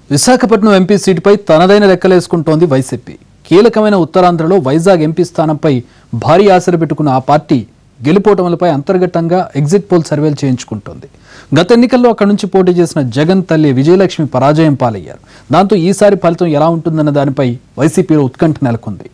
Visakhapatnam MP సీటుపై తనదైన లెక్కలేసుకుంటోంది YCP కీలకమైన ఉత్తరాంధ్రలో వైజాగ్ ఎంపీ స్థానంపై భారీ ఆశలు పెట్టుకున్న ఆ పార్టీ గెలుపోటములపై అంతర్గతంగా ఎగ్జిట్ పోల్ సర్వేలు చేయించుకుంటోంది గత ఎన్నికల్లో అక్కడి నుంచి పోటీ చేసిన జగన్ తల్లి విజయలక్ష్మి పరాజయం పాలయ్యారు దాంతో ఈసారి ఫలితం ఎలా ఉంటుందన్న దానిపై వైసీపీలో ఉత్కంఠ నెలకొంది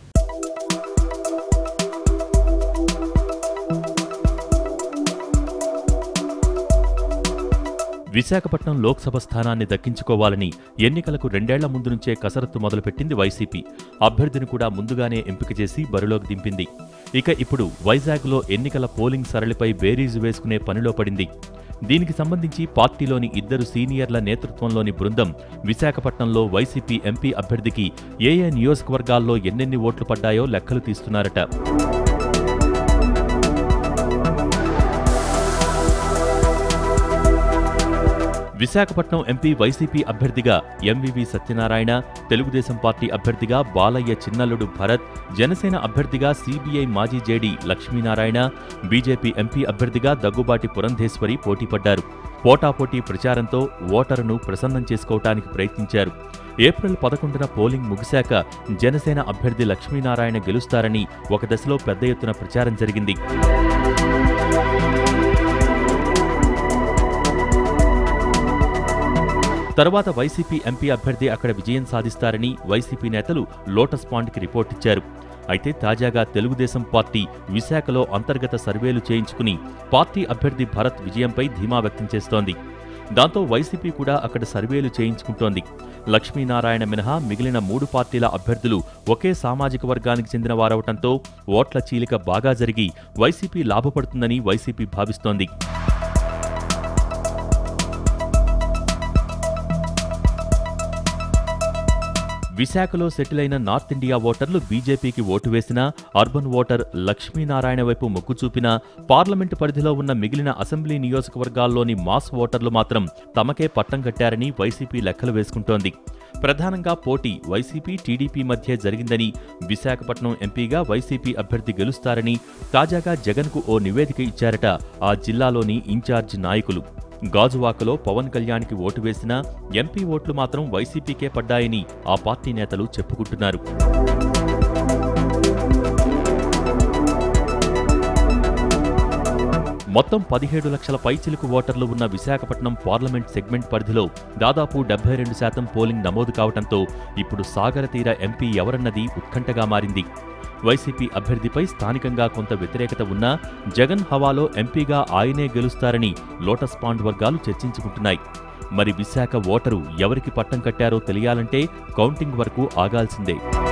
విశాఖపట్నం లోక్సభ స్థానాన్ని దక్కించుకోవాలని ఎన్నికలకు రెండేళ్ల ముందు నుంచే కసరత్తు మొదలుపెట్టింది వైసీపీ అభ్యర్థిని కూడా ముందుగానే ఎంపిక చేసి బరిలోకి దింపింది ఇక ఇప్పుడు వైజాగ్లో ఎన్నికల పోలింగ్ సరళిపై బేరీజు వేసుకునే పనిలో పడింది దీనికి సంబంధించి పార్టీలోని ఇద్దరు సీనియర్ల నేతృత్వంలోని బృందం విశాఖపట్నంలో వైసీపీ ఎంపీ అభ్యర్థికి ఏ ఏ నియోజకవర్గాల్లో ఎన్నెన్ని ఓట్లు పడ్డాయో లెక్కలు తీస్తున్నారట విశాఖపట్నం ఎంపీ వైసీపీ అభ్యర్థిగా ఎంవివి సత్యనారాయణ తెలుగుదేశం పార్టీ అభ్యర్థిగా బాలయ్య చిన్నల్లుడు భరత్ జనసేన అభ్యర్థిగా సిబిఐ మాజీ జేడీ లక్ష్మీనారాయణ బీజేపీ ఎంపీ అభ్యర్థిగా దగ్గుబాటి పురంధేశ్వరి పోటీపడ్డారు పోటాపోటీ ప్రచారంతో ఓటరును ప్రసన్నం చేసుకోవటానికి ప్రయత్నించారు ఏప్రిల్ పదకొండున పోలింగ్ ముగిశాక జనసేన అభ్యర్థి లక్ష్మీనారాయణ గెలుస్తారని ఒక దశలో పెద్ద ఎత్తున ప్రచారం జరిగింది తరువాత వైసీపీ ఎంపీ అభ్యర్థి అక్కడ విజయం సాధిస్తారని వైసీపీ నేతలు లోటస్ పాండ్కి రిపోర్ట్ ఇచ్చారు అయితే తాజాగా తెలుగుదేశం పార్టీ విశాఖలో అంతర్గత సర్వేలు చేయించుకుని పార్టీ అభ్యర్థి భరత్ విజయంపై ధీమా వ్యక్తం చేస్తోంది దాంతో వైసీపీ కూడా అక్కడ సర్వేలు చేయించుకుంటోంది లక్ష్మీనారాయణ మినహా మిగిలిన మూడు పార్టీల అభ్యర్థులు ఒకే సామాజిక వర్గానికి చెందిన వారవటంతో ఓట్ల చీలిక బాగా జరిగి వైసీపీ లాభపడుతుందని వైసీపీ భావిస్తోంది విశాఖలో సెటిల్ అయిన నార్త్ ఇండియా ఓటర్లు బీజేపీకి ఓటు వేసినా అర్బన్ ఓటర్ లక్ష్మీనారాయణ వైపు మొగ్గు చూపినా పార్లమెంటు పరిధిలో ఉన్న మిగిలిన అసెంబ్లీ నియోజకవర్గాల్లోని మాస్ ఓటర్లు మాత్రం తమకే పట్టం కట్టారని వైసీపీ లెక్కలు వేసుకుంటోంది ప్రధానంగా పోటీ వైసీపీ టీడీపీ మధ్య జరిగిందని విశాఖపట్నం ఎంపీగా వైసీపీ అభ్యర్థి గెలుస్తారని తాజాగా జగన్కు ఓ నివేదిక ఇచ్చారట ఆ జిల్లాలోని ఇన్ఛార్జి నాయకులు గాజువాకలో పవన్ కళ్యాణ్కి ఓటు వేసినా ఎంపీ ఓట్లు మాత్రం వైసీపీకే పడ్డాయని ఆ పార్టీ నేతలు చెప్పుకుంటున్నారు మొత్తం పదిహేడు లక్షల పైచిలుకు ఓటర్లు ఉన్న విశాఖపట్నం పార్లమెంట్ సెగ్మెంట్ పరిధిలో దాదాపు డెబ్బై రెండు శాతం పోలింగ్ నమోదు కావడంతో ఇప్పుడు సాగర తీర ఎంపీ ఎవరన్నది ఉత్కంఠగా మారింది వైసీపీ అభ్యర్థిపై స్థానికంగా కొంత వ్యతిరేకత ఉన్నా జగన్ హవాలో ఎంపీగా ఆయనే గెలుస్తారని లోటస్ పాండ్ వర్గాలు చర్చించుకుంటున్నాయి మరి విశాఖ ఓటరు ఎవరికి పట్టం కట్టారో తెలియాలంటే కౌంటింగ్ వరకు ఆగాల్సిందే